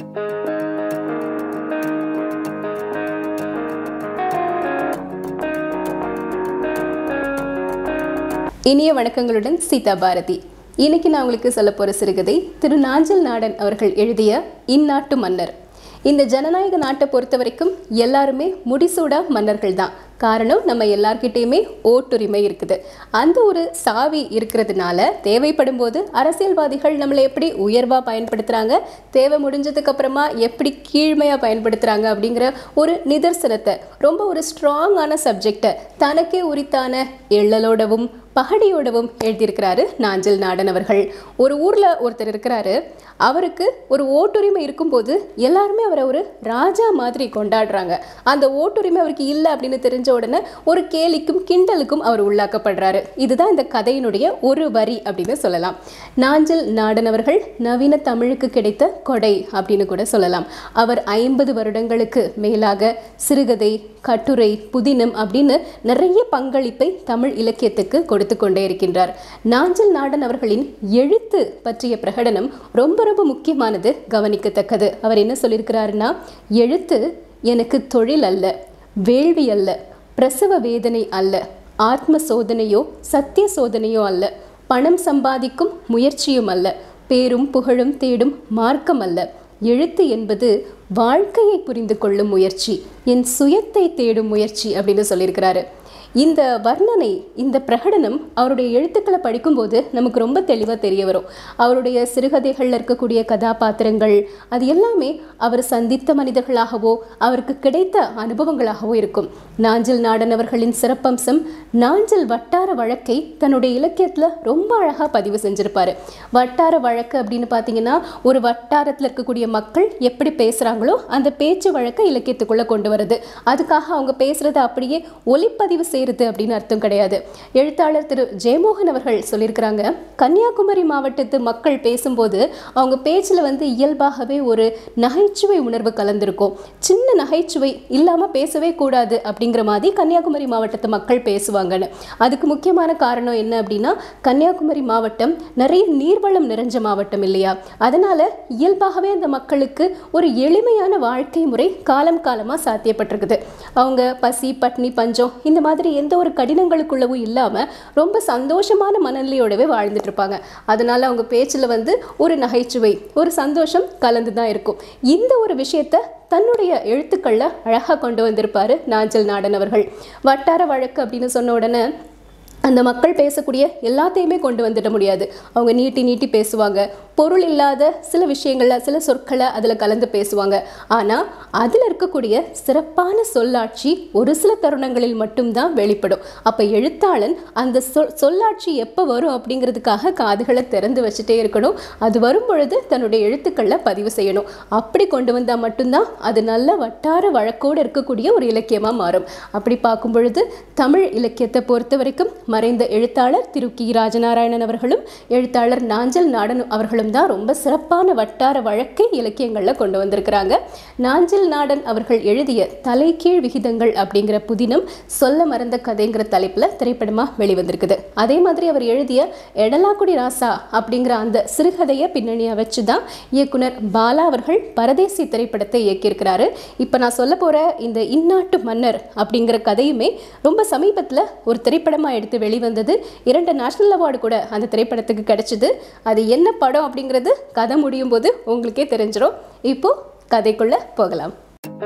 இனிய வணக்கங்களுடன் சீதா பாரதி இன்னைக்கு நான் உங்களுக்கு சொல்ல போற சிறுகதை திரு நாஞ்சல் நாடன் அவர்கள் எழுதிய இந்நாட்டு மன்னர் இந்த ஜனநாயக நாட்டை பொறுத்த வரைக்கும் எல்லாருமே முடிசூடா மன்னர்கள் தான் காரணம் நம்ம எல்லார்கிட்டயுமே ஓட்டுரிமை இருக்குது அந்த ஒரு சாவி இருக்கிறதுனால தேவைப்படும் போது அரசியல்வாதிகள் நம்மளை எப்படி உயர்வா பயன்படுத்துறாங்க தேவை முடிஞ்சதுக்கு அப்புறமா எப்படி கீழ்மையா பயன்படுத்துறாங்க அப்படிங்கிற ஒரு நிதர்சனத்தை ரொம்ப ஒரு ஸ்ட்ராங்கான சப்ஜெக்டை தனக்கே உரித்தான எள்ளலோடவும் பகடியோடவும் எழுதியிருக்கிறாரு நாஞ்சல் நாடன் அவர்கள் ஒரு ஊர்ல ஒருத்தர் இருக்கிறாரு அவருக்கு ஒரு ஓட்டுரிமை இருக்கும்போது எல்லாருமே அவரை ஒரு ராஜா மாதிரி கொண்டாடுறாங்க அந்த ஓட்டுரிமை அவருக்கு இல்லை அப்படின்னு தெரிஞ்ச உடனே ஒரு கேலிக்கும் கிண்டலுக்கும் அவர் உள்ளாக்கப்படுறாரு இதுதான் இந்த கதையினுடைய ஒரு வரி அப்படின்னு சொல்லலாம் நாஞ்சல் நாடன் அவர்கள் நவீன தமிழுக்கு கிடைத்த கொடை அப்படின்னு கூட சொல்லலாம் அவர் ஐம்பது வருடங்களுக்கு மேலாக சிறுகதை கட்டுரை புதினம் அப்படின்னு நிறைய பங்களிப்பை தமிழ் இலக்கியத்துக்கு கொடுத்து கொண்டே இருக்கின்றார் நாஞ்சல் நாடன் அவர்களின் எழுத்து பற்றிய பிரகடனம் ரொம்ப ரொம்ப முக்கியமானது கவனிக்கத்தக்கது அவர் என்ன சொல்லியிருக்கிறாருன்னா எழுத்து எனக்கு தொழில் அல்ல வேள்வி அல்ல பிரசவ வேதனை அல்ல ஆத்ம சோதனையோ சத்திய சோதனையோ அல்ல பணம் சம்பாதிக்கும் முயற்சியும் அல்ல பேரும் புகழும் தேடும் மார்க்கம் அல்ல எழுத்து என்பது வாழ்க்கையை புரிந்து கொள்ளும் முயற்சி என் சுயத்தை தேடும் முயற்சி அப்படின்னு சொல்லியிருக்கிறாரு இந்த வர்ணனை இந்த பிரகடனம் அவருடைய எழுத்துக்களை படிக்கும்போது நமக்கு ரொம்ப தெளிவாக தெரிய வரும் அவருடைய சிறுகதைகளில் இருக்கக்கூடிய கதாபாத்திரங்கள் அது எல்லாமே அவர் சந்தித்த மனிதர்களாகவோ அவருக்கு கிடைத்த அனுபவங்களாகவோ இருக்கும் நாஞ்சல் நாடன் அவர்களின் சிறப்பம்சம் நாஞ்சல் வட்டார வழக்கை தன்னுடைய இலக்கியத்தில் ரொம்ப அழகாக பதிவு செஞ்சிருப்பாரு வட்டார வழக்கு அப்படின்னு பார்த்தீங்கன்னா ஒரு வட்டாரத்தில் இருக்கக்கூடிய மக்கள் எப்படி பேசுகிறாங்களோ அந்த பேச்சு வழக்கை இலக்கியத்துக்குள்ளே கொண்டு வருது அதுக்காக அவங்க பேசுகிறத அப்படியே ஒலிப்பதிவு செய்கிறது அப்படின்னு அர்த்தம் கிடையாது எழுத்தாளர் திரு ஜெயமோகன் அவர்கள் சொல்லியிருக்கிறாங்க கன்னியாகுமரி மாவட்டத்து மக்கள் பேசும்போது அவங்க பேச்சில் வந்து இயல்பாகவே ஒரு நகைச்சுவை உணர்வு கலந்திருக்கும் சின்ன நகைச்சுவை இல்லாமல் பேசவே கூடாது அப்படிங்கிற மாதிரி கன்னியாகுமரி மாவட்டத்து மக்கள் பேசுவாங்கன்னு அதுக்கு முக்கியமான காரணம் என்ன அப்படின்னா கன்னியாகுமரி மாவட்டம் நிறைய நீர்வளம் நிறைஞ்ச மாவட்டம் இல்லையா அதனால இயல்பாகவே அந்த மக்களுக்கு ஒரு எளிமையான வாழ்க்கை முறை காலம் காலமாக சாத்தியப்பட்டிருக்குது அவங்க பசி பட்னி பஞ்சம் இந்த மாதிரி எந்த ஒரு கடினங்களுக்குள்ளவும் இல்லாமல் ரொம்ப சந்தோஷமான மனநிலையோடவே வாழ்ந்துட்டு இருப்பாங்க அதனால அவங்க பேச்சில் வந்து ஒரு நகைச்சுவை ஒரு சந்தோஷம் கலந்து தான் இருக்கும் இந்த ஒரு விஷயத்த தன்னுடைய எழுத்துக்களில் அழகாக கொண்டு வந்திருப்பாரு நாஞ்சல் நாடன் அவர்கள் வட்டார வழக்கு அப்படின்னு சொன்ன உடனே அந்த மக்கள் பேசக்கூடிய எல்லாத்தையுமே கொண்டு வந்துட முடியாது அவங்க நீட்டி நீட்டி பேசுவாங்க பொருள் இல்லாத சில விஷயங்களில் சில சொற்களை அதில் கலந்து பேசுவாங்க ஆனால் அதில் இருக்கக்கூடிய சிறப்பான சொல்லாட்சி ஒரு சில தருணங்களில் மட்டும்தான் வெளிப்படும் அப்போ எழுத்தாளன் அந்த சொல் சொல்லாட்சி எப்போ வரும் அப்படிங்கிறதுக்காக காதுகளை திறந்து வச்சுட்டே இருக்கணும் அது வரும் பொழுது தன்னுடைய எழுத்துக்களில் பதிவு செய்யணும் அப்படி கொண்டு வந்தால் மட்டும்தான் அது நல்ல வட்டார வழக்கோடு இருக்கக்கூடிய ஒரு இலக்கியமாக மாறும் அப்படி பார்க்கும் பொழுது தமிழ் இலக்கியத்தை பொறுத்த வரைக்கும் மறைந்த எழுத்தாளர் திரு கி ராஜநாராயணன் அவர்களும் எழுத்தாளர் நாஞ்சல் நாடன் அவர்களும் தான் ரொம்ப சிறப்பான வட்டார வழக்கை இலக்கியங்களில் கொண்டு வந்திருக்கிறாங்க நாஞ்சல் நாடன் அவர்கள் எழுதிய தலைகீழ் விகிதங்கள் அப்படிங்கிற புதினம் சொல்ல மறந்த கதைங்கிற தலைப்பில் திரைப்படமாக வெளிவந்திருக்குது அதே மாதிரி அவர் எழுதிய எடலாக்குடி ராசா அப்படிங்கிற அந்த சிறுகதையை பின்னணியாக வச்சு தான் இயக்குனர் பாலா அவர்கள் பரதேசி திரைப்படத்தை இயக்கியிருக்கிறாரு இப்போ நான் சொல்ல போகிற இந்த இந்நாட்டு மன்னர் அப்படிங்கிற கதையுமே ரொம்ப சமீபத்தில் ஒரு திரைப்படமாக எடுத்து வெளிவந்தது இரண்டு நேஷனல் அவார்டு கூட அந்த திரைப்படத்துக்கு கிடைச்சிது அது என்ன படம் அப்படிங்கிறது கதை முடியும் போது உங்களுக்கே தெரிஞ்சிடும் இப்போ கதைக்குள்ள போகலாம்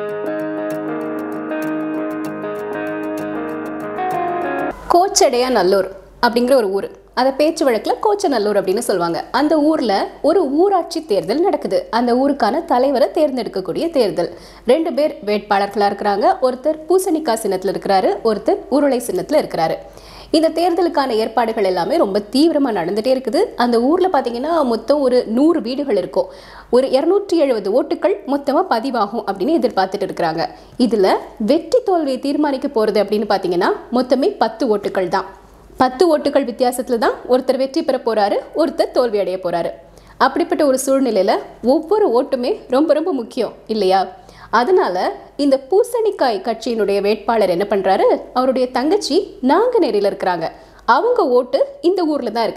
கோச்சடையா நல்லூர் அப்படிங்கிற ஒரு ஊர் அதை பேச்சு வழக்கில் கோச்சநல்லூர் அப்படின்னு சொல்லுவாங்க அந்த ஊரில் ஒரு ஊராட்சி தேர்தல் நடக்குது அந்த ஊருக்கான தலைவரை தேர்ந்தெடுக்கக்கூடிய தேர்தல் ரெண்டு பேர் வேட்பாளர்களாக இருக்கிறாங்க ஒருத்தர் பூசணிக்காய் சின்னத்தில் இருக்கிறாரு ஒருத்தர் உருளை சின்னத்தில் இருக்கிறாரு இந்த தேர்தலுக்கான ஏற்பாடுகள் எல்லாமே ரொம்ப தீவிரமாக நடந்துகிட்டே இருக்குது அந்த ஊரில் பார்த்தீங்கன்னா மொத்தம் ஒரு நூறு வீடுகள் இருக்கும் ஒரு இரநூற்றி எழுபது ஓட்டுகள் மொத்தமாக பதிவாகும் அப்படின்னு எதிர்பார்த்துட்டு இருக்கிறாங்க இதில் வெற்றி தோல்வியை தீர்மானிக்க போகிறது அப்படின்னு பார்த்தீங்கன்னா மொத்தமே பத்து ஓட்டுகள் தான் பத்து ஓட்டுகள் வித்தியாசத்தில் தான் ஒருத்தர் வெற்றி பெற போகிறாரு ஒருத்தர் தோல்வி அடைய போகிறாரு அப்படிப்பட்ட ஒரு சூழ்நிலையில் ஒவ்வொரு ஓட்டுமே ரொம்ப ரொம்ப முக்கியம் இல்லையா அதனால இந்த பூசணிக்காய் கட்சியினுடைய வேட்பாளர் என்ன பண்றாரு அவருடைய தங்கச்சி நாங்குநேரியில் இருக்கிறாங்க அவங்க ஓட்டு இந்த ஊர்ல தான் இருக்குது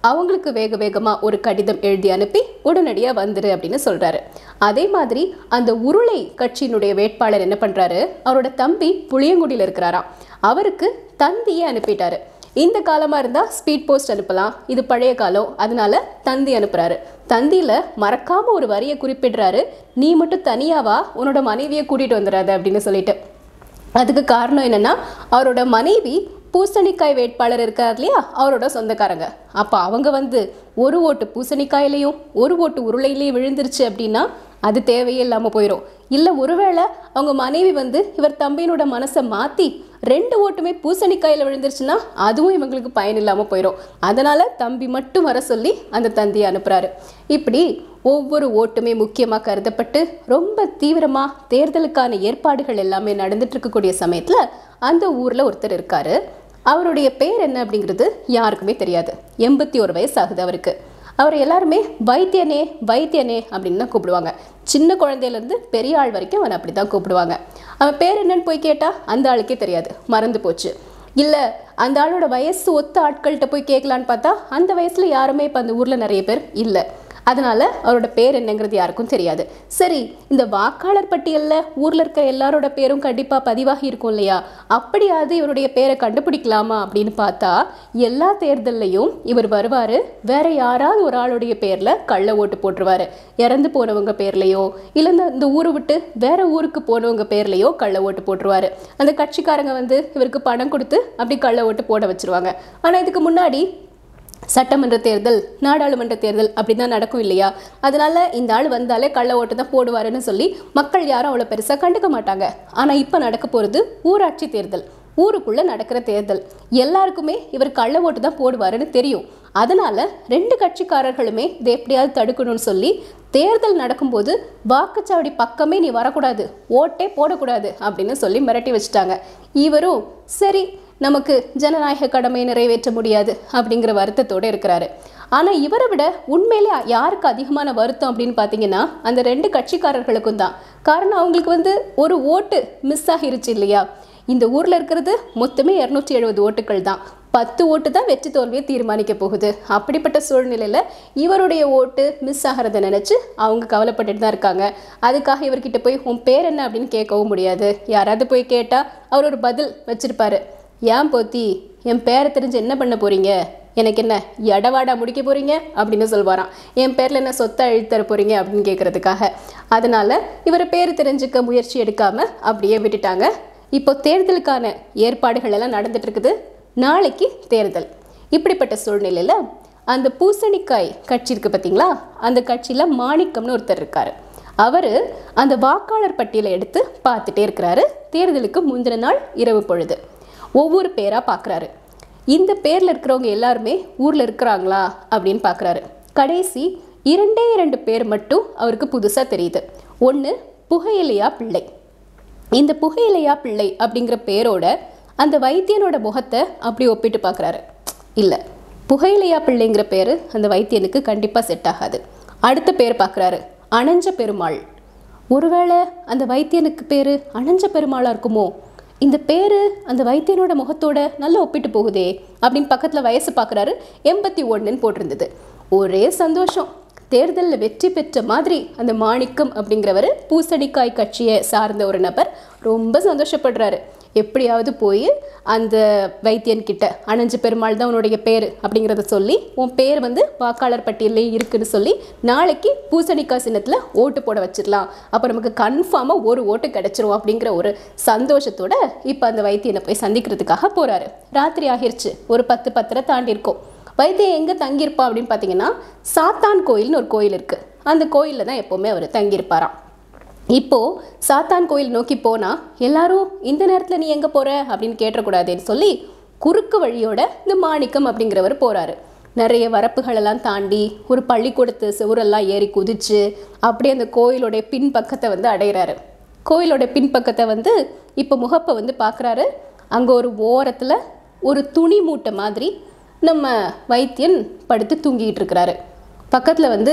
அவங்களுக்கு வேக வேகமாக ஒரு கடிதம் எழுதி அனுப்பி உடனடியாக வந்துரு அப்படின்னு சொல்கிறாரு அதே மாதிரி அந்த உருளை கட்சியினுடைய வேட்பாளர் என்ன பண்ணுறாரு அவரோட தம்பி புளியங்குடியில் இருக்கிறாராம் அவருக்கு தந்தியை அனுப்பிட்டாரு இந்த காலமாக இருந்தால் ஸ்பீட் போஸ்ட் அனுப்பலாம் இது பழைய காலம் அதனால தந்தி அனுப்புகிறாரு தந்தியில் மறக்காமல் ஒரு வரியை குறிப்பிடுறாரு நீ மட்டும் தனியாவா உன்னோட மனைவியை கூட்டிகிட்டு வந்துடாத அப்படின்னு சொல்லிட்டு அதுக்கு காரணம் என்னன்னா அவரோட மனைவி பூசணிக்காய் வேட்பாளர் இருக்கார் இல்லையா அவரோட சொந்தக்காரங்க அப்போ அவங்க வந்து ஒரு ஓட்டு பூசணிக்காயிலையும் ஒரு ஓட்டு உருளையிலையும் விழுந்துருச்சு அப்படின்னா அது தேவையே இல்லாமல் போயிடும் இல்லை ஒருவேளை அவங்க மனைவி வந்து இவர் தம்பியினோட மனசை மாற்றி ரெண்டு ஓட்டுமே பூசணிக்காயில் விழுந்துருச்சுன்னா அதுவும் இவங்களுக்கு பயன் இல்லாமல் போயிடும் அதனால் தம்பி மட்டும் வர சொல்லி அந்த தந்தியை அனுப்புகிறாரு இப்படி ஒவ்வொரு ஓட்டுமே முக்கியமாக கருதப்பட்டு ரொம்ப தீவிரமாக தேர்தலுக்கான ஏற்பாடுகள் எல்லாமே நடந்துட்டு இருக்கக்கூடிய சமயத்தில் அந்த ஊரில் ஒருத்தர் இருக்காரு அவருடைய பேர் என்ன அப்படிங்கிறது யாருக்குமே தெரியாது எண்பத்தி ஒரு வயசு ஆகுது அவருக்கு அவர் எல்லாருமே வைத்தியனே வைத்தியனே அப்படின்னு தான் கூப்பிடுவாங்க சின்ன குழந்தையிலேருந்து பெரிய ஆள் வரைக்கும் அவனை அப்படி தான் கூப்பிடுவாங்க அவன் பேர் என்னன்னு போய் கேட்டால் அந்த ஆளுக்கே தெரியாது மறந்து போச்சு இல்லை அந்த ஆளோட வயசு ஒத்த ஆட்கள்கிட்ட போய் கேட்கலான்னு பார்த்தா அந்த வயசில் யாருமே இப்போ அந்த ஊரில் நிறைய பேர் இல்லை அதனால அவரோட பேர் என்னங்கிறது யாருக்கும் தெரியாது சரி இந்த வாக்காளர் பட்டியலில் ஊரில் இருக்கிற எல்லாரோட பேரும் கண்டிப்பாக பதிவாகி இருக்கும் இல்லையா அப்படியாவது இவருடைய பேரை கண்டுபிடிக்கலாமா அப்படின்னு பார்த்தா எல்லா தேர்தல்லையும் இவர் வருவார் வேற யாராவது ஒரு ஆளுடைய பேரில் கள்ள ஓட்டு போட்டுருவாரு இறந்து போனவங்க பேர்லையோ இல்லை இந்த இந்த ஊரை விட்டு வேற ஊருக்கு போனவங்க பேர்லையோ கள்ள ஓட்டு போட்டுருவாரு அந்த கட்சிக்காரங்க வந்து இவருக்கு பணம் கொடுத்து அப்படி கள்ள ஓட்டு போட வச்சிருவாங்க ஆனால் இதுக்கு முன்னாடி சட்டமன்ற தேர்தல் நாடாளுமன்ற தேர்தல் அப்படி தான் நடக்கும் இல்லையா அதனால இந்த ஆள் வந்தாலே கள்ள ஓட்டு தான் போடுவாருன்னு சொல்லி மக்கள் யாரும் அவ்வளோ பெருசாக கண்டுக்க மாட்டாங்க ஆனால் இப்போ நடக்க போகிறது ஊராட்சி தேர்தல் ஊருக்குள்ளே நடக்கிற தேர்தல் எல்லாருக்குமே இவர் கள்ள ஓட்டு தான் போடுவாருன்னு தெரியும் அதனால ரெண்டு கட்சிக்காரர்களுமே இதை எப்படியாவது தடுக்கணும்னு சொல்லி தேர்தல் நடக்கும்போது வாக்குச்சாவடி பக்கமே நீ வரக்கூடாது ஓட்டே போடக்கூடாது அப்படின்னு சொல்லி மிரட்டி வச்சுட்டாங்க இவரும் சரி நமக்கு ஜனநாயக கடமையை நிறைவேற்ற முடியாது அப்படிங்கிற வருத்தத்தோடு இருக்கிறாரு ஆனால் இவரை விட உண்மையிலே யாருக்கு அதிகமான வருத்தம் அப்படின்னு பார்த்தீங்கன்னா அந்த ரெண்டு கட்சிக்காரர்களுக்கும் தான் காரணம் அவங்களுக்கு வந்து ஒரு ஓட்டு மிஸ் ஆகிருச்சு இல்லையா இந்த ஊரில் இருக்கிறது மொத்தமே இரநூற்றி எழுபது ஓட்டுகள் தான் பத்து ஓட்டு தான் வெற்றி தோல்வியை தீர்மானிக்க போகுது அப்படிப்பட்ட சூழ்நிலையில் இவருடைய ஓட்டு மிஸ் ஆகிறத நினச்சி அவங்க கவலைப்பட்டுட்டு தான் இருக்காங்க அதுக்காக இவர்கிட்ட போய் உன் பேர் என்ன அப்படின்னு கேட்கவும் முடியாது யாராவது போய் கேட்டால் அவர் ஒரு பதில் வச்சிருப்பாரு ஏன் போத்தி என் பேரை தெரிஞ்சு என்ன பண்ண போறீங்க எனக்கு என்ன எடவாடா முடிக்க போறீங்க அப்படின்னு சொல்வாராம் என் பேரில் என்ன சொத்தை அழித்தர போறீங்க அப்படின்னு கேட்கறதுக்காக அதனால இவர் பேர் தெரிஞ்சுக்க முயற்சி எடுக்காம அப்படியே விட்டுட்டாங்க இப்போ தேர்தலுக்கான ஏற்பாடுகள் எல்லாம் நடந்துட்டு இருக்குது நாளைக்கு தேர்தல் இப்படிப்பட்ட சூழ்நிலையில் அந்த பூசணிக்காய் கட்சி இருக்கு பார்த்தீங்களா அந்த கட்சியில் மாணிக்கம்னு ஒருத்தர் இருக்காரு அவர் அந்த வாக்காளர் பட்டியலை எடுத்து பார்த்துட்டே இருக்கிறாரு தேர்தலுக்கு முந்தின நாள் இரவு பொழுது ஒவ்வொரு பேராக பார்க்குறாரு இந்த பேரில் இருக்கிறவங்க எல்லாருமே ஊரில் இருக்கிறாங்களா அப்படின்னு பார்க்குறாரு கடைசி இரண்டே இரண்டு பேர் மட்டும் அவருக்கு புதுசாக தெரியுது ஒன்று புகையிலையா பிள்ளை இந்த புகையிலையா பிள்ளை அப்படிங்கிற பேரோட அந்த வைத்தியனோட முகத்தை அப்படி ஒப்பிட்டு பார்க்குறாரு இல்லை புகையிலையா பிள்ளைங்கிற பேர் அந்த வைத்தியனுக்கு கண்டிப்பாக செட் ஆகாது அடுத்த பேர் பார்க்குறாரு அனஞ்ச பெருமாள் ஒருவேளை அந்த வைத்தியனுக்கு பேர் அனஞ்ச பெருமாளாக இருக்குமோ இந்த பேர் அந்த வைத்தியனோட முகத்தோட நல்லா ஒப்பிட்டு போகுதே அப்படின்னு பக்கத்தில் வயசு பார்க்குறாரு எண்பத்தி ஒன்றுன்னு போட்டிருந்தது ஒரே சந்தோஷம் தேர்தலில் வெற்றி பெற்ற மாதிரி அந்த மாணிக்கம் அப்படிங்கிறவர் பூசணிக்காய் கட்சியை சார்ந்த ஒரு நபர் ரொம்ப சந்தோஷப்படுறாரு எப்படியாவது போய் அந்த வைத்தியன் கிட்ட அணைஞ்சு பெருமாள் தான் உன்னுடைய பேர் அப்படிங்கிறத சொல்லி உன் பேர் வந்து வாக்காளர் பட்டியலே இருக்குன்னு சொல்லி நாளைக்கு பூசணிக்காய் சின்னத்தில் ஓட்டு போட வச்சிடலாம் அப்போ நமக்கு கன்ஃபார்மாக ஒரு ஓட்டு கிடைச்சிரும் அப்படிங்கிற ஒரு சந்தோஷத்தோட இப்போ அந்த வைத்தியனை போய் சந்திக்கிறதுக்காக போகிறாரு ராத்திரி ஆகிருச்சு ஒரு பத்து பத்தரை தாண்டி இருக்கும் வைத்தியம் எங்கே தங்கியிருப்பா அப்படின்னு பார்த்தீங்கன்னா சாத்தான் கோயில்னு ஒரு கோயில் இருக்குது அந்த கோயிலில் தான் எப்போவுமே அவர் தங்கியிருப்பாராம் இப்போ சாத்தான் கோயில் நோக்கி போனா எல்லாரும் இந்த நேரத்தில் நீ எங்கே போற அப்படின்னு கேட்டக்கூடாதுன்னு சொல்லி குறுக்கு வழியோட இந்த மாணிக்கம் அப்படிங்கிறவர் போறாரு நிறைய வரப்புகளெல்லாம் தாண்டி ஒரு பள்ளிக்கூடத்து சுவரெல்லாம் ஏறி குதிச்சு அப்படியே அந்த கோயிலோடைய பின்பக்கத்தை வந்து அடையிறாரு கோயிலோட பின்பக்கத்தை வந்து இப்போ முகப்பை வந்து பார்க்குறாரு அங்கே ஒரு ஓரத்தில் ஒரு துணி மூட்டை மாதிரி நம்ம வைத்தியன் படுத்து தூங்கிட்டு இருக்கிறாரு பக்கத்தில் வந்து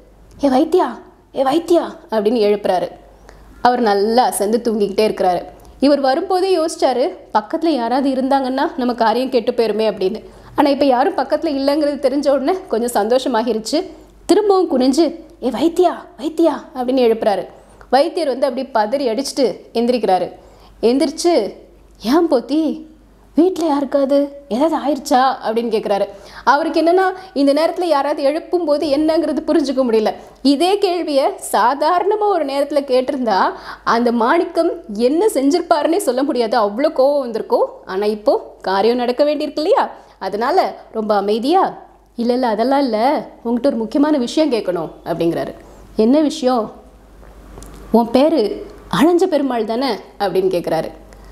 ஏ வைத்தியா ஏ வைத்தியா அப்படின்னு எழுப்புறாரு அவர் நல்லா அசந்து தூங்கிக்கிட்டே இருக்கிறாரு இவர் வரும்போதே யோசிச்சாரு பக்கத்தில் யாராவது இருந்தாங்கன்னா நம்ம காரியம் கெட்டு போயிருமே அப்படின்னு ஆனால் இப்போ யாரும் பக்கத்தில் இல்லைங்கிறது தெரிஞ்ச உடனே கொஞ்சம் சந்தோஷமாகிருச்சு திரும்பவும் குனிஞ்சு ஏ வைத்தியா வைத்தியா அப்படின்னு எழுப்புறாரு வைத்தியர் வந்து அப்படி பதறி அடிச்சுட்டு எந்திரிக்கிறாரு எந்திரிச்சு ஏன் போத்தி வீட்டில் யாருக்காது ஏதாவது ஆயிடுச்சா அப்படின்னு கேட்குறாரு அவருக்கு என்னன்னா இந்த நேரத்தில் யாராவது எழுப்பும் போது என்னங்கிறது புரிஞ்சுக்க முடியல இதே கேள்வியை சாதாரணமாக ஒரு நேரத்தில் கேட்டிருந்தா அந்த மாணிக்கம் என்ன செஞ்சிருப்பாருன்னே சொல்ல முடியாது அவ்வளோ கோவம் வந்திருக்கும் ஆனால் இப்போ காரியம் நடக்க வேண்டியிருக்கு இல்லையா அதனால ரொம்ப அமைதியா இல்லை இல்லை அதெல்லாம் இல்லை உங்ககிட்ட ஒரு முக்கியமான விஷயம் கேட்கணும் அப்படிங்கிறாரு என்ன விஷயம் உன் பேர் அணைஞ்ச பெருமாள் தானே அப்படின்னு கேட்குறாரு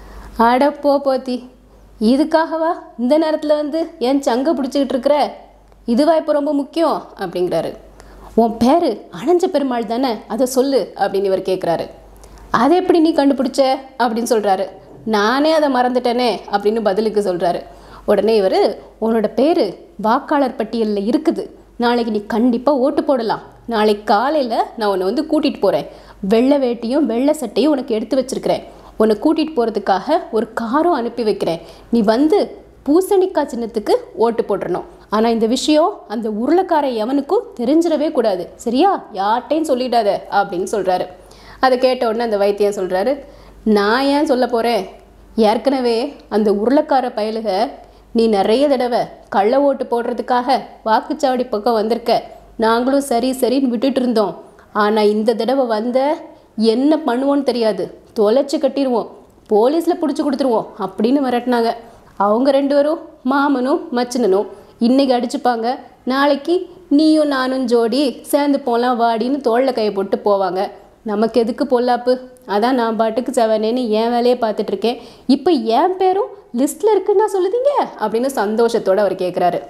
அட போ போத்தி இதுக்காகவா இந்த நேரத்தில் வந்து ஏன் சங்க பிடிச்சிக்கிட்டு இருக்கிற இதுவா இப்போ ரொம்ப முக்கியம் அப்படிங்கிறாரு உன் பேர் அணைஞ்ச பெருமாள் தானே அதை சொல்லு அப்படின்னு இவர் கேட்குறாரு அதை எப்படி நீ கண்டுபிடிச்ச அப்படின்னு சொல்கிறாரு நானே அதை மறந்துட்டேனே அப்படின்னு பதிலுக்கு சொல்கிறாரு உடனே இவர் உன்னோட பேர் வாக்காளர் பட்டியலில் இருக்குது நாளைக்கு நீ கண்டிப்பாக ஓட்டு போடலாம் நாளைக்கு காலையில் நான் உன்னை வந்து கூட்டிகிட்டு போகிறேன் வெள்ளை வேட்டியும் வெள்ளை சட்டையும் உனக்கு எடுத்து வச்சிருக்கிறேன் உன்னை கூட்டிகிட்டு போகிறதுக்காக ஒரு காரும் அனுப்பி வைக்கிறேன் நீ வந்து பூசணிக்காய் சின்னத்துக்கு ஓட்டு போட்டுறணும் ஆனால் இந்த விஷயம் அந்த உருளைக்கார எவனுக்கும் தெரிஞ்சிடவே கூடாது சரியா யார்ட்டையும் சொல்லிடாத அப்படின்னு சொல்கிறாரு அதை கேட்ட உடனே அந்த வைத்தியன் சொல்கிறாரு நான் ஏன் சொல்ல போகிறேன் ஏற்கனவே அந்த உருளைக்கார பயலுக நீ நிறைய தடவை கள்ள ஓட்டு போடுறதுக்காக வாக்குச்சாவடி பக்கம் வந்திருக்க நாங்களும் சரி சரின்னு விட்டுட்டு இருந்தோம் ஆனால் இந்த தடவை வந்த என்ன பண்ணுவோன்னு தெரியாது தொலைச்சி கட்டிடுவோம் போலீஸில் பிடிச்சி கொடுத்துருவோம் அப்படின்னு மிரட்டினாங்க அவங்க ரெண்டு பேரும் மாமனும் மச்சினனும் இன்னைக்கு அடிச்சுப்பாங்க நாளைக்கு நீயும் நானும் ஜோடி சேர்ந்து போகலாம் வாடின்னு தோளில் கையை போட்டு போவாங்க நமக்கு எதுக்கு பொல்லாப்பு அதான் நான் பாட்டுக்கு செவனேன்னு என் வேலையை பார்த்துட்டு இருக்கேன் இப்போ என் பேரும் லிஸ்ட்டில் இருக்குன்னா சொல்லுதீங்க அப்படின்னு சந்தோஷத்தோட அவர் கேட்குறாரு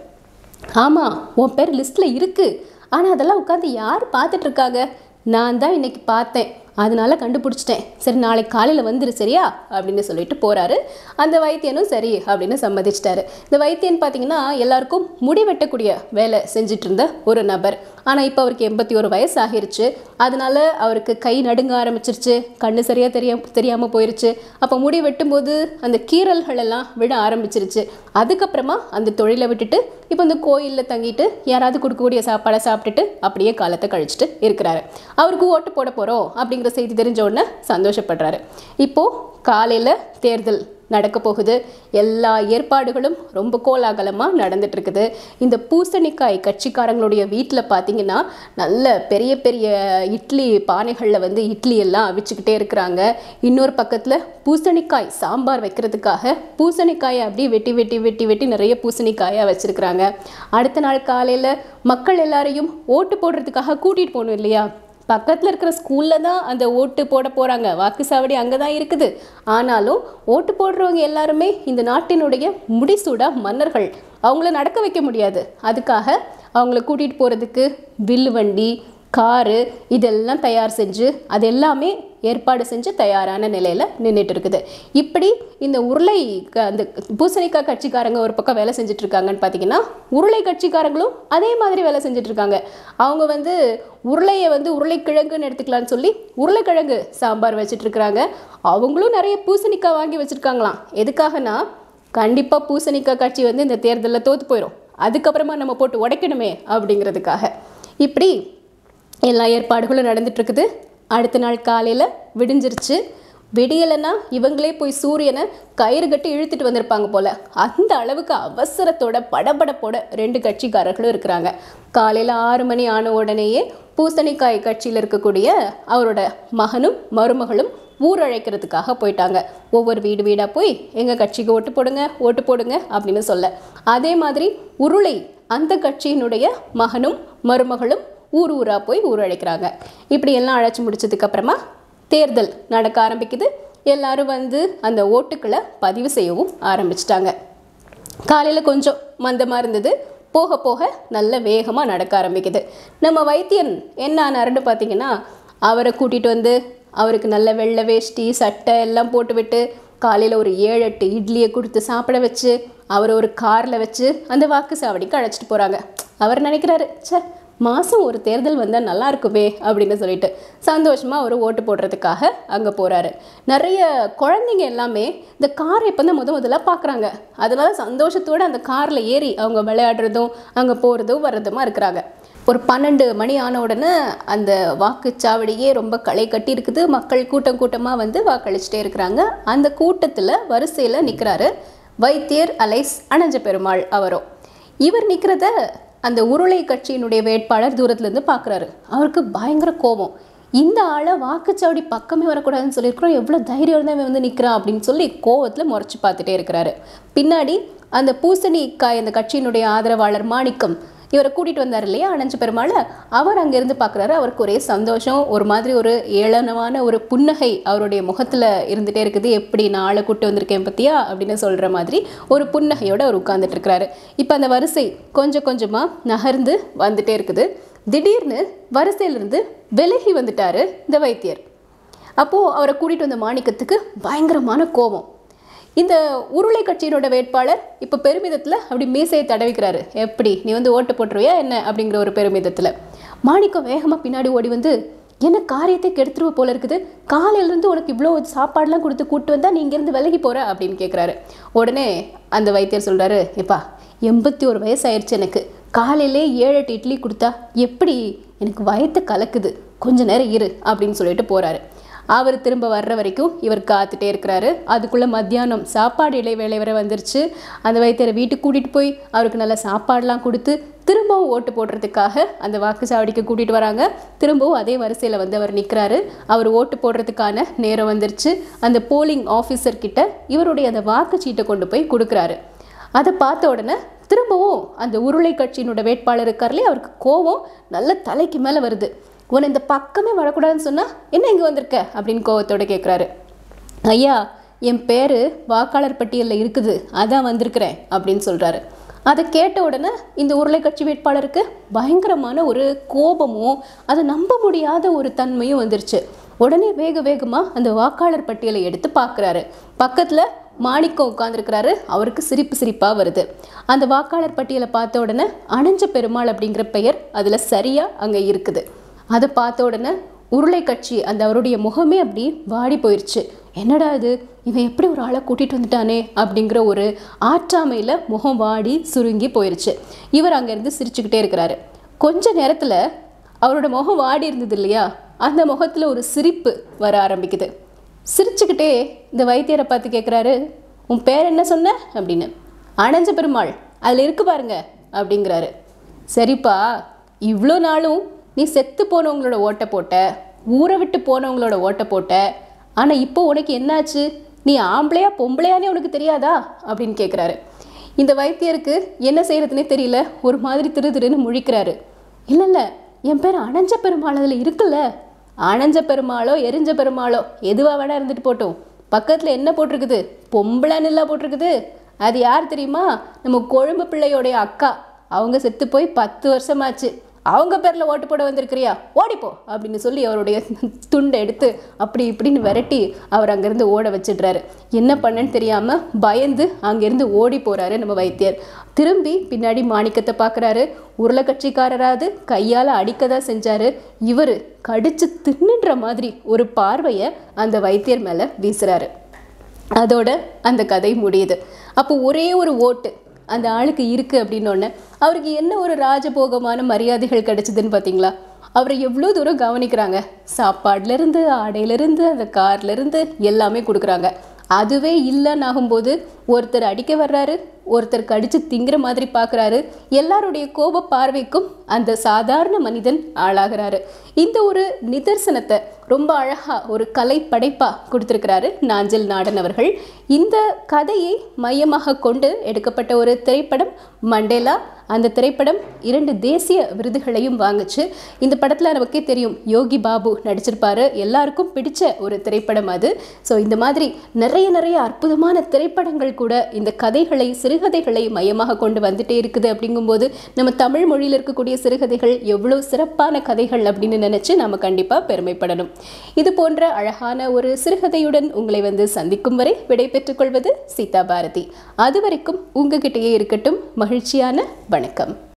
ஆமாம் உன் பேர் லிஸ்ட்டில் இருக்குது ஆனால் அதெல்லாம் உட்காந்து யார் பார்த்துட்டு இருக்காங்க நான் தான் இன்னைக்கு பார்த்தேன் அதனால கண்டுபிடிச்சிட்டேன் சரி நாளைக்கு காலையில் வந்துரு சரியா அப்படின்னு சொல்லிட்டு போகிறாரு அந்த வைத்தியனும் சரி அப்படின்னு சம்மதிச்சிட்டாரு இந்த வைத்தியன் பார்த்தீங்கன்னா எல்லாருக்கும் முடி வெட்டக்கூடிய வேலை செஞ்சுட்டு இருந்த ஒரு நபர் ஆனால் இப்போ அவருக்கு எண்பத்தி ஒரு வயசு ஆகிருச்சு அதனால அவருக்கு கை நடுங்க ஆரம்பிச்சிருச்சு கண்ணு சரியாக தெரிய தெரியாமல் போயிருச்சு அப்போ முடி வெட்டும்போது அந்த கீறல்கள் எல்லாம் விட ஆரம்பிச்சிருச்சு அதுக்கப்புறமா அந்த தொழிலை விட்டுட்டு இப்போ இந்த கோயிலில் தங்கிட்டு யாராவது கொடுக்கக்கூடிய சாப்பாடை சாப்பிட்டுட்டு அப்படியே காலத்தை கழிச்சிட்டு இருக்கிறாரு அவருக்கு ஓட்டு போட போகிறோம் அப்படிங்கிற செய்தி தெரிஞ்ச உடனே சந்தோஷப்படுறாரு இப்போது காலையில் தேர்தல் நடக்க போகுது எல்லா ஏற்பாடுகளும் ரொம்ப கோலாகலமாக நடந்துட்டு இருக்குது இந்த பூசணிக்காய் கட்சிக்காரங்களுடைய வீட்டில் பார்த்தீங்கன்னா நல்ல பெரிய பெரிய இட்லி பானைகளில் வந்து இட்லி எல்லாம் அவிச்சுக்கிட்டே இருக்கிறாங்க இன்னொரு பக்கத்தில் பூசணிக்காய் சாம்பார் வைக்கிறதுக்காக பூசணிக்காயை அப்படியே வெட்டி வெட்டி வெட்டி வெட்டி நிறைய பூசணிக்காயாக வச்சுருக்கிறாங்க அடுத்த நாள் காலையில் மக்கள் எல்லாரையும் ஓட்டு போடுறதுக்காக கூட்டிகிட்டு போகணும் இல்லையா பக்கத்தில் இருக்கிற ஸ்கூலில் தான் அந்த ஓட்டு போட போகிறாங்க வாக்குச்சாவடி அங்கே தான் இருக்குது ஆனாலும் ஓட்டு போடுறவங்க எல்லாருமே இந்த நாட்டினுடைய முடிசூடா மன்னர்கள் அவங்கள நடக்க வைக்க முடியாது அதுக்காக அவங்கள கூட்டிகிட்டு போகிறதுக்கு வில்லு வண்டி காரு இதெல்லாம் தயார் செஞ்சு அது எல்லாமே ஏற்பாடு செஞ்சு தயாரான நிலையில் நின்றுட்டு இருக்குது இப்படி இந்த உருளை க- அந்த பூசணிக்காய் கட்சிக்காரங்க ஒரு பக்கம் வேலை செஞ்சுட்டு இருக்காங்கன்னு பார்த்தீங்கன்னா உருளை கட்சிக்காரங்களும் அதே மாதிரி வேலை செஞ்சுட்டு இருக்காங்க அவங்க வந்து உருளையை வந்து உருளைக்கிழங்குன்னு எடுத்துக்கலாம்னு சொல்லி உருளைக்கிழங்கு சாம்பார் வச்சுட்டு இருக்கிறாங்க அவங்களும் நிறைய பூசணிக்காய் வாங்கி வச்சுருக்காங்களாம் எதுக்காகனா கண்டிப்பாக பூசணிக்காய் கட்சி வந்து இந்த தேர்தலில் தோற்று போயிடும் அதுக்கப்புறமா நம்ம போட்டு உடைக்கணுமே அப்படிங்கிறதுக்காக இப்படி எல்லா ஏற்பாடுகளும் நடந்துட்டு இருக்குது அடுத்த நாள் காலையில் விடிஞ்சிருச்சு விடியலைன்னா இவங்களே போய் சூரியனை கயிறு கட்டி இழுத்துட்டு வந்திருப்பாங்க போல அந்த அளவுக்கு அவசரத்தோட படபடப்போட ரெண்டு கட்சிக்காரர்களும் இருக்கிறாங்க காலையில் ஆறு மணி ஆன உடனேயே பூசணிக்காய் கட்சியில் இருக்கக்கூடிய அவரோட மகனும் மருமகளும் ஊர் அழைக்கிறதுக்காக போயிட்டாங்க ஒவ்வொரு வீடு வீடாக போய் எங்கள் கட்சிக்கு ஓட்டு போடுங்க ஓட்டு போடுங்க அப்படின்னு சொல்ல அதே மாதிரி உருளை அந்த கட்சியினுடைய மகனும் மருமகளும் ஊர் ஊராக போய் ஊர் அழைக்கிறாங்க இப்படி எல்லாம் அழைச்சி முடிச்சதுக்கு அப்புறமா தேர்தல் நடக்க ஆரம்பிக்குது எல்லாரும் வந்து அந்த ஓட்டுக்களை பதிவு செய்யவும் ஆரம்பிச்சிட்டாங்க காலையில் கொஞ்சம் மந்தமாக இருந்தது போக போக நல்ல வேகமாக நடக்க ஆரம்பிக்குது நம்ம வைத்தியன் என்ன ஆனாருன்னு பார்த்தீங்கன்னா அவரை கூட்டிகிட்டு வந்து அவருக்கு நல்ல வெள்ளை வேஷ்டி சட்டை எல்லாம் போட்டு விட்டு காலையில் ஒரு ஏழு எட்டு இட்லியை கொடுத்து சாப்பிட வச்சு அவரை ஒரு காரில் வச்சு அந்த வாக்கு சாவடிக்கு அழைச்சிட்டு போகிறாங்க அவர் நினைக்கிறாரு ச்சே மாதம் ஒரு தேர்தல் வந்தால் நல்லா இருக்குமே அப்படின்னு சொல்லிட்டு சந்தோஷமாக அவர் ஓட்டு போடுறதுக்காக அங்கே போகிறாரு நிறைய குழந்தைங்க எல்லாமே இந்த காரை இப்போ தான் முத முதல்ல பார்க்குறாங்க அதனால சந்தோஷத்தோடு அந்த காரில் ஏறி அவங்க விளையாடுறதும் அங்கே போகிறதும் வர்றதுமா இருக்கிறாங்க ஒரு பன்னெண்டு மணி ஆன உடனே அந்த வாக்குச்சாவடியே ரொம்ப களை கட்டி இருக்குது மக்கள் கூட்டம் கூட்டமாக வந்து வாக்களிச்சுட்டே இருக்கிறாங்க அந்த கூட்டத்தில் வரிசையில் நிற்கிறாரு வைத்தியர் அலைஸ் அனஞ்ச பெருமாள் அவரோ இவர் நிற்கிறத அந்த உருளை கட்சியினுடைய வேட்பாளர் தூரத்துலேருந்து பார்க்குறாரு அவருக்கு பயங்கர கோபம் இந்த ஆளை வாக்குச்சாவடி பக்கமே வரக்கூடாதுன்னு சொல்லியிருக்கிறோம் எவ்வளோ தைரியம் தான் இவன் வந்து நிற்கிறான் அப்படின்னு சொல்லி கோவத்தில் முறைச்சி பார்த்துட்டே இருக்கிறாரு பின்னாடி அந்த பூசணிக்காய் அந்த கட்சியினுடைய ஆதரவாளர் மாணிக்கம் இவரை கூட்டிகிட்டு வந்தார் இல்லையா அனஞ்ச பெருமாள் அவர் அங்கேருந்து பார்க்குறாரு அவருக்கு ஒரே சந்தோஷம் ஒரு மாதிரி ஒரு ஏளனமான ஒரு புன்னகை அவருடைய முகத்தில் இருந்துகிட்டே இருக்குது எப்படி நான் ஆளை கூட்டு வந்திருக்கேன் பத்தியா அப்படின்னு சொல்கிற மாதிரி ஒரு புன்னகையோடு அவர் உட்கார்ந்துட்டு இருக்கிறாரு இப்போ அந்த வரிசை கொஞ்சம் கொஞ்சமாக நகர்ந்து வந்துட்டே இருக்குது திடீர்னு வரிசையிலிருந்து விலகி வந்துட்டாரு இந்த வைத்தியர் அப்போது அவரை கூட்டிகிட்டு வந்த மாணிக்கத்துக்கு பயங்கரமான கோபம் இந்த உருளை கட்சியினோட வேட்பாளர் இப்போ பெருமிதத்தில் அப்படி மீசையை தடவிக்கிறாரு எப்படி நீ வந்து ஓட்டு போட்டுருவியா என்ன அப்படிங்கிற ஒரு பெருமிதத்தில் மாணிக்கம் வேகமாக பின்னாடி ஓடி வந்து என்ன காரியத்தை கெடுத்துருவ போல இருக்குது காலையிலேருந்து உனக்கு இவ்வளோ சாப்பாடுலாம் கொடுத்து கூட்டு வந்தால் நீ இங்கேருந்து விலகி போகிற அப்படின்னு கேட்குறாரு உடனே அந்த வைத்தியர் சொல்கிறாரு எப்பா எண்பத்தி ஒரு வயசு ஆயிடுச்சு எனக்கு காலையிலே ஏழு எட்டு இட்லி கொடுத்தா எப்படி எனக்கு வயத்தை கலக்குது கொஞ்ச நேரம் இரு அப்படின்னு சொல்லிட்டு போகிறாரு அவர் திரும்ப வர்ற வரைக்கும் இவர் காத்துட்டே இருக்கிறாரு அதுக்குள்ளே மத்தியானம் சாப்பாடு இடைவேளை வரை வந்துருச்சு அந்த வைத்தியரை வீட்டுக்கு கூட்டிகிட்டு போய் அவருக்கு நல்ல சாப்பாடெலாம் கொடுத்து திரும்பவும் ஓட்டு போடுறதுக்காக அந்த வாக்குச்சாவடிக்கு கூட்டிகிட்டு வராங்க திரும்பவும் அதே வரிசையில் வந்து அவர் நிற்கிறாரு அவர் ஓட்டு போடுறதுக்கான நேரம் வந்துருச்சு அந்த போலிங் ஆஃபீஸர் கிட்ட இவருடைய அந்த வாக்குச்சீட்டை கொண்டு போய் கொடுக்குறாரு அதை பார்த்த உடனே திரும்பவும் அந்த உருளை கட்சியினோட வேட்பாளர் இருக்கார்லே அவருக்கு கோவம் நல்ல தலைக்கு மேலே வருது உன்னை இந்த பக்கமே வரக்கூடாதுன்னு சொன்னால் என்ன இங்கே வந்திருக்க அப்படின்னு கோவத்தோட கேட்குறாரு ஐயா என் பேர் வாக்காளர் பட்டியலில் இருக்குது அதான் வந்திருக்கிறேன் அப்படின்னு சொல்கிறாரு அதை கேட்ட உடனே இந்த உருளை கட்சி வேட்பாளருக்கு பயங்கரமான ஒரு கோபமும் அதை நம்ப முடியாத ஒரு தன்மையும் வந்துருச்சு உடனே வேக வேகமாக அந்த வாக்காளர் பட்டியலை எடுத்து பார்க்குறாரு பக்கத்தில் மாணிக்கம் உட்காந்துருக்கிறாரு அவருக்கு சிரிப்பு சிரிப்பாக வருது அந்த வாக்காளர் பட்டியலை பார்த்த உடனே அணைஞ்ச பெருமாள் அப்படிங்கிற பெயர் அதில் சரியாக அங்கே இருக்குது அதை பார்த்த உடனே உருளை கட்சி அந்த அவருடைய முகமே அப்படி வாடி போயிடுச்சு என்னடா இது இவன் எப்படி ஒரு ஆளை கூட்டிகிட்டு வந்துட்டானே அப்படிங்கிற ஒரு ஆற்றாமையில் முகம் வாடி சுருங்கி போயிடுச்சு இவர் அங்கேருந்து சிரிச்சுக்கிட்டே இருக்கிறாரு கொஞ்ச நேரத்தில் அவரோட முகம் வாடி இருந்தது இல்லையா அந்த முகத்தில் ஒரு சிரிப்பு வர ஆரம்பிக்குது சிரிச்சுக்கிட்டே இந்த வைத்தியரை பார்த்து கேட்குறாரு உன் பேர் என்ன சொன்ன அப்படின்னு அணைஞ்ச பெருமாள் அதில் இருக்கு பாருங்க அப்படிங்கிறாரு சரிப்பா இவ்வளோ நாளும் நீ செத்து போனவங்களோட ஓட்டை போட்ட ஊரை விட்டு போனவங்களோட ஓட்டை போட்ட ஆனால் இப்போ உனக்கு என்னாச்சு நீ ஆம்பளையா பொம்பளையானே உனக்கு தெரியாதா அப்படின்னு கேட்குறாரு இந்த வைத்தியருக்கு என்ன செய்யறதுனே தெரியல ஒரு மாதிரி திரு திருன்னு முழிக்கிறாரு இல்லை இல்லை என் பேர் அணைஞ்ச பெருமாள் அதில் இருக்குல்ல அணைஞ்ச பெருமாளோ எரிஞ்ச பெருமாளோ எதுவாக வேணா இருந்துட்டு போட்டோம் பக்கத்தில் என்ன போட்டிருக்குது பொம்பளைன்னு இல்லை போட்டிருக்குது அது யார் தெரியுமா நம்ம கொழும்பு பிள்ளையோடைய அக்கா அவங்க செத்து போய் பத்து வருஷமாச்சு அவங்க பேரில் ஓட்டு போட வந்திருக்கிறியா ஓடிப்போ அப்படின்னு சொல்லி அவருடைய துண்டை எடுத்து அப்படி இப்படின்னு விரட்டி அவர் அங்கேருந்து ஓட வச்சிடுறாரு என்ன பண்ணேன்னு தெரியாமல் பயந்து அங்கேருந்து ஓடி போகிறாரு நம்ம வைத்தியர் திரும்பி பின்னாடி மாணிக்கத்தை பார்க்குறாரு உருளைக்கட்சிக்காரராது கையால் அடிக்க தான் செஞ்சார் இவர் கடிச்சு தின்னுன்ற மாதிரி ஒரு பார்வையை அந்த வைத்தியர் மேலே வீசுறாரு அதோட அந்த கதை முடியுது அப்போ ஒரே ஒரு ஓட்டு அந்த ஆளுக்கு இருக்கு அப்படின்னோடனே அவருக்கு என்ன ஒரு ராஜபோகமான மரியாதைகள் கிடைச்சதுன்னு பார்த்தீங்களா அவரை எவ்வளோ தூரம் கவனிக்கிறாங்க சாப்பாடுலேருந்து ஆடையிலேருந்து அந்த கார்லேருந்து எல்லாமே கொடுக்குறாங்க அதுவே இல்லைன்னு ஆகும்போது ஒருத்தர் அடிக்க வர்றாரு ஒருத்தர் கடிச்சு திங்கிற மாதிரி பார்க்குறாரு எல்லாருடைய கோப பார்வைக்கும் அந்த சாதாரண மனிதன் ஆளாகிறாரு இந்த ஒரு நிதர்சனத்தை ரொம்ப அழகாக ஒரு கலை படைப்பாக கொடுத்துருக்கிறாரு நாஞ்சல் நாடன் அவர்கள் இந்த கதையை மையமாக கொண்டு எடுக்கப்பட்ட ஒரு திரைப்படம் மண்டேலா அந்த திரைப்படம் இரண்டு தேசிய விருதுகளையும் வாங்குச்சு இந்த படத்தில் நமக்கே தெரியும் யோகி பாபு நடிச்சிருப்பாரு எல்லாருக்கும் பிடிச்ச ஒரு திரைப்படம் அது ஸோ இந்த மாதிரி நிறைய நிறைய அற்புதமான திரைப்படங்கள் கூட இந்த கதைகளை சிறுகதைகளை மையமாக கொண்டு வந்துட்டே இருக்குது அப்படிங்கும்போது நம்ம தமிழ் மொழியில் இருக்கக்கூடிய சிறுகதைகள் எவ்வளோ சிறப்பான கதைகள் அப்படின்னு நினச்சி நம்ம கண்டிப்பாக பெருமைப்படணும் இது போன்ற அழகான ஒரு சிறுகதையுடன் உங்களை வந்து சந்திக்கும் வரை விடை பெற்றுக்கொள்வது சீதா பாரதி அது வரைக்கும் உங்ககிட்டயே இருக்கட்டும் மகிழ்ச்சியான வணக்கம்